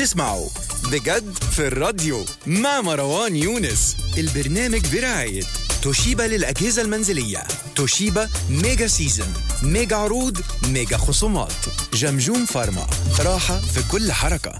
بتسمعوا بجد في الراديو مع مروان يونس البرنامج برعاية توشيبا للأجهزة المنزلية توشيبا ميجا سيزن ميجا عروض ميجا خصومات جمجوم فارما راحة في كل حركة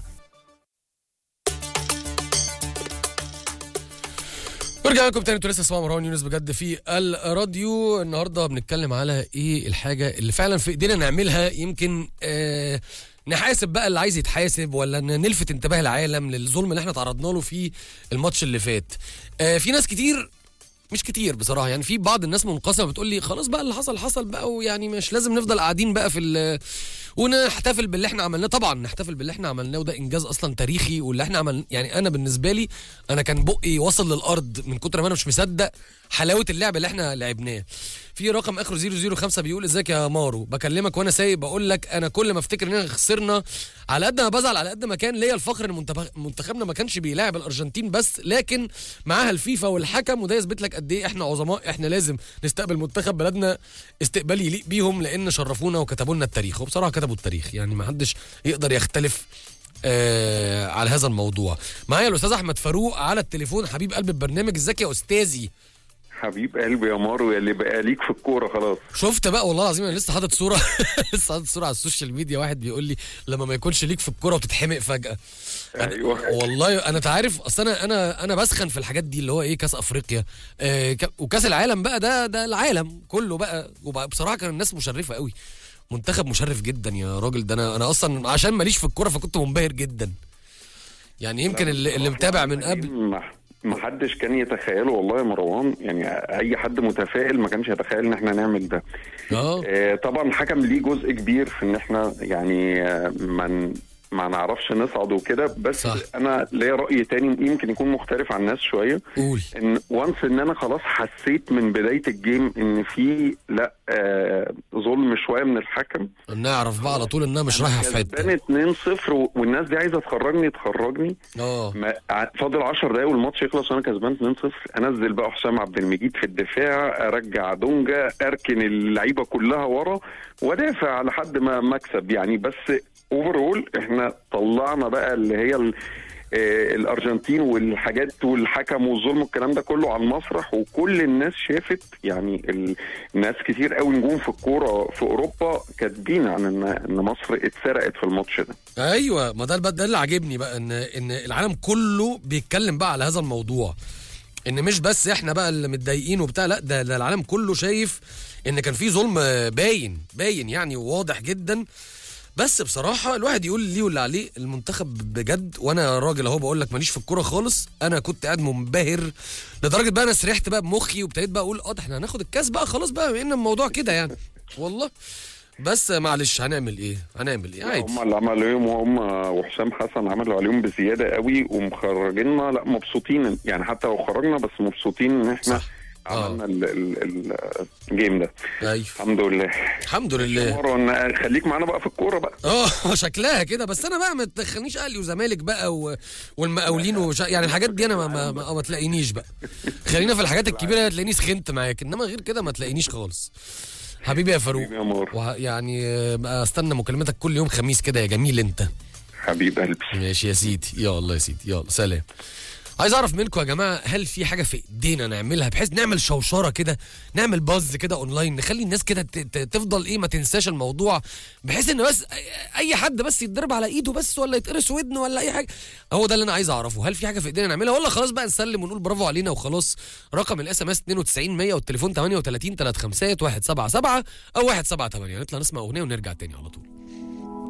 ورجع لكم تاني انتوا لسه اسمعوا مروان يونس بجد في الراديو النهارده بنتكلم على ايه الحاجه اللي فعلا في ايدينا نعملها يمكن آه نحاسب بقى اللي عايز يتحاسب ولا ن- نلفت انتباه العالم للظلم اللي احنا تعرضنا له في الماتش اللي فات آه في ناس كتير مش كتير بصراحه يعني في بعض الناس منقسمه بتقول لي خلاص بقى اللي حصل حصل بقى ويعني مش لازم نفضل قاعدين بقى في ال- ونحتفل باللي احنا عملناه طبعا نحتفل باللي احنا عملناه وده انجاز اصلا تاريخي واللي احنا عمل يعني انا بالنسبه لي انا كان بقي وصل للارض من كتر ما انا مش مصدق حلاوه اللعب اللي احنا لعبناه في رقم اخره 005 بيقول ازيك يا مارو بكلمك وانا سايق بقول لك انا كل ما افتكر اننا خسرنا على قد ما بزعل على قد ما كان ليا الفخر ان منتخب- منتخبنا ما كانش بيلاعب الارجنتين بس لكن معاها الفيفا والحكم وده يثبت لك قد ايه احنا عظماء احنا لازم نستقبل منتخب بلدنا استقبال يليق بيهم لان شرفونا وكتبوا لنا التاريخ وبصراحه كتبوا التاريخ يعني ما حدش يقدر يختلف آه على هذا الموضوع معايا الاستاذ احمد فاروق على التليفون حبيب قلب البرنامج ازيك يا استاذي حبيب قلبي يا مارو يا اللي بقى ليك في الكوره خلاص شفت بقى والله العظيم انا لسه حاطط صوره لسه حاطط صوره على السوشيال ميديا واحد بيقول لي لما ما يكونش ليك في الكوره وتتحمق فجاه أنا ايوه والله انا تعرف اصل انا انا انا بسخن في الحاجات دي اللي هو ايه كاس افريقيا آه ك- وكاس العالم بقى ده ده العالم كله بقى وبصراحه كان الناس مشرفه قوي منتخب مشرف جدا يا راجل ده انا انا اصلا عشان ماليش في الكوره فكنت منبهر جدا يعني يمكن اللي, اللي متابع من قبل ما ما حدش كان يتخيله والله يا مروان يعني اي حد متفائل ما كانش يتخيل ان احنا نعمل ده اه آه، طبعا الحكم ليه جزء كبير في ان احنا يعني آه، ما ن- ما نعرفش نصعد وكده بس صح. انا ليا راي تاني يمكن يكون مختلف عن الناس شويه قول ان وانس ان انا خلاص حسيت من بدايه الجيم ان في لا آه ظلم شويه من الحكم نعرف بقى على طول انها مش رايحه في كسبان حته 2-0 و- والناس دي عايزه تخرجني تخرجني اه ما ع- فاضل 10 دقايق والماتش يخلص وانا كسبان 2-0 انزل بقى حسام عبد المجيد في الدفاع ارجع دونجا اركن اللعيبه كلها ورا وادافع لحد ما مكسب يعني بس اوفرول احنا طلعنا بقى اللي هي ال- آه، الارجنتين والحاجات والحكم والظلم والكلام ده كله على المسرح وكل الناس شافت يعني ال- الناس كتير قوي نجوم في الكوره في اوروبا كاتبين عن ان ان مصر اتسرقت في الماتش ده ايوه ما ده ده اللي عاجبني بقى ان ان العالم كله بيتكلم بقى على هذا الموضوع ان مش بس احنا بقى اللي متضايقين وبتاع لا ده, ده العالم كله شايف ان كان في ظلم باين باين يعني واضح جدا بس بصراحه الواحد يقول ليه واللي عليه المنتخب بجد وانا راجل اهو بقول لك ماليش في الكوره خالص انا كنت قاعد منبهر لدرجه بقى انا سرحت بقى بمخي وابتديت بقى اقول اه ده احنا هناخد الكاس بقى خلاص بقى بما ان الموضوع كده يعني والله بس معلش هنعمل ايه هنعمل ايه عادي هم اللي عملوا عليهم وهم وحسام حسن عملوا عليهم بزياده قوي ومخرجينا لا مبسوطين يعني حتى لو خرجنا بس مبسوطين ان احنا صح. آه. عملنا ال- ال- ال- الجيم ده ايوه الحمد لله الحمد لله مروان خليك معانا بقى في الكوره بقى اه شكلها كده بس انا بقى ما تدخلنيش اهلي وزمالك بقى و... والمقاولين وش... يعني الحاجات دي انا ما, ما, ما, ما تلاقينيش بقى خلينا في الحاجات الكبيره تلاقيني سخنت معاك انما غير كده ما تلاقينيش خالص حبيبي يا فاروق حبيبي يا مار وه... يعني آه، بقى استنى مكالمتك كل يوم خميس كده يا جميل انت حبيب قلبي ماشي يا سيدي يا الله يا سيدي يلا سلام عايز اعرف منكم يا جماعه هل في حاجه في ايدينا نعملها بحيث نعمل شوشره كده نعمل باز كده اونلاين نخلي الناس كده ت- ت- تفضل ايه ما تنساش الموضوع بحيث ان بس أي- اي حد بس يتضرب على ايده بس ولا يتقرص ودنه ولا اي حاجه هو ده اللي انا عايز اعرفه هل في حاجه في ايدينا نعملها ولا خلاص بقى نسلم ونقول برافو علينا وخلاص رقم الاس ام اس 92 100 والتليفون 38 35 177 او 178 نطلع نسمع اغنيه ونرجع تاني على طول